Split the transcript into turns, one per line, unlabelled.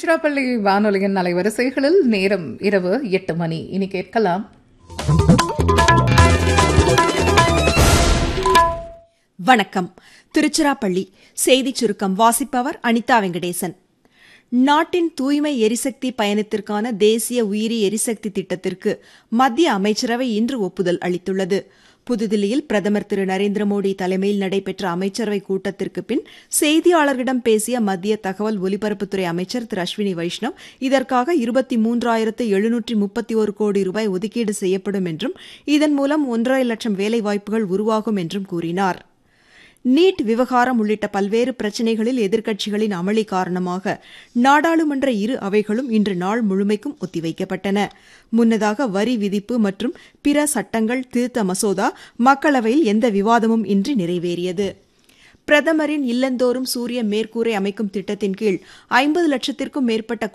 திருச்சிராப்பள்ளி வானொலியின் அலைவரிசைகளில் நேரம் இரவு எட்டு மணி இனி கேட்கலாம்
வணக்கம் திருச்சிராப்பள்ளி செய்திச் சுருக்கம் வாசிப்பவர் அனிதா வெங்கடேசன் நாட்டின் தூய்மை எரிசக்தி பயணத்திற்கான தேசிய உயிரி எரிசக்தி திட்டத்திற்கு மத்திய அமைச்சரவை இன்று ஒப்புதல் அளித்துள்ளது புதுதில்லியில் பிரதமர் திரு நரேந்திர மோடி தலைமையில் நடைபெற்ற அமைச்சரவைக் கூட்டத்திற்கு பின் செய்தியாளர்களிடம் பேசிய மத்திய தகவல் ஒலிபரப்புத்துறை அமைச்சர் திரு அஸ்வினி வைஷ்ணவ் இதற்காக இருபத்தி மூன்றாயிரத்து எழுநூற்றி முப்பத்தி ஒரு கோடி ரூபாய் ஒதுக்கீடு செய்யப்படும் என்றும் இதன் மூலம் ஒன்றரை லட்சம் வேலைவாய்ப்புகள் உருவாகும் என்றும் கூறினார் நீட் விவகாரம் உள்ளிட்ட பல்வேறு பிரச்சினைகளில் எதிர்க்கட்சிகளின் அமளி காரணமாக நாடாளுமன்ற இரு அவைகளும் இன்று நாள் முழுமைக்கும் ஒத்திவைக்கப்பட்டன முன்னதாக வரி விதிப்பு மற்றும் பிற சட்டங்கள் திருத்த மசோதா மக்களவையில் எந்த விவாதமும் இன்றி நிறைவேறியது பிரதமரின் இல்லந்தோறும் சூரிய மேற்கூரை அமைக்கும் திட்டத்தின் கீழ் ஐம்பது லட்சத்திற்கும் மேற்பட்ட